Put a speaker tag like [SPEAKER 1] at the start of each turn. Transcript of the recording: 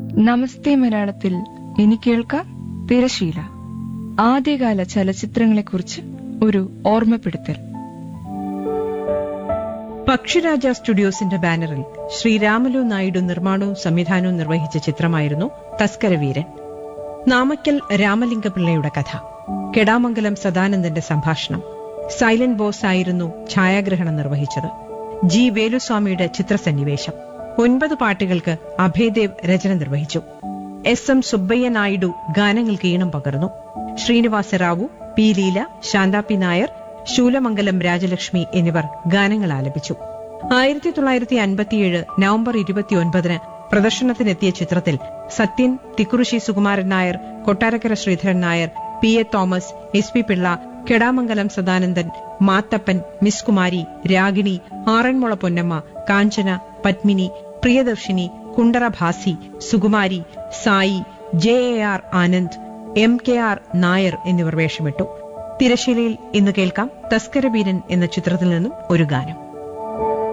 [SPEAKER 1] നമസ്തേ മലയാളത്തിൽ ഇനി കേൾക്കാം തിരശീല ആദ്യകാല ചലച്ചിത്രങ്ങളെക്കുറിച്ച് ഒരു ഓർമ്മപ്പെടുത്തൽ
[SPEAKER 2] പക്ഷിരാജ സ്റ്റുഡിയോസിന്റെ ബാനറിൽ ശ്രീ രാമലു നായിഡു നിർമ്മാണവും സംവിധാനവും നിർവഹിച്ച ചിത്രമായിരുന്നു തസ്കരവീരൻ നാമക്കൽ രാമലിംഗപിള്ളയുടെ കഥ കെടാമംഗലം സദാനന്ദന്റെ സംഭാഷണം സൈലന്റ് ബോസ് ആയിരുന്നു ഛായാഗ്രഹണം നിർവഹിച്ചത് ജി വേലുസ്വാമിയുടെ ചിത്രസന്നിവേശം ഒൻപത് പാട്ടുകൾക്ക് അഭയദേവ് രചന നിർവഹിച്ചു എസ് എം സുബ്ബയ്യ നായിഡു ഗാനങ്ങൾക്ക് ഈണം പകർന്നു ശ്രീനിവാസ റാവു പി ലീല ശാന്താപി നായർ ശൂലമംഗലം രാജലക്ഷ്മി എന്നിവർ ഗാനങ്ങൾ ആലപിച്ചു ആയിരത്തി തൊള്ളായിരത്തി അൻപത്തിയേഴ് നവംബർ ഇരുപത്തിയൊൻപതിന് പ്രദർശനത്തിനെത്തിയ ചിത്രത്തിൽ Sathyan Thikkurissi Sukumaran Nair Kottarakkara Sreedharan Nair P A Thomas S P Pillai Kedamangalam Sadanandan Mathappan Miss Kumari Ragini Aranmula Ponnamma Kanchana Padmini Priyadarshini Kundara Bhasi Sukumari Sai J A R Anand M K R Nair എന്നിവർ വേഷമിട്ടു തിരശ്ശീലയിൽ ഇന്ന് കേൾക്കാം തസ്കരബീരൻ എന്ന ചിത്രത്തിൽ നിന്നും ഒരു ഗാനം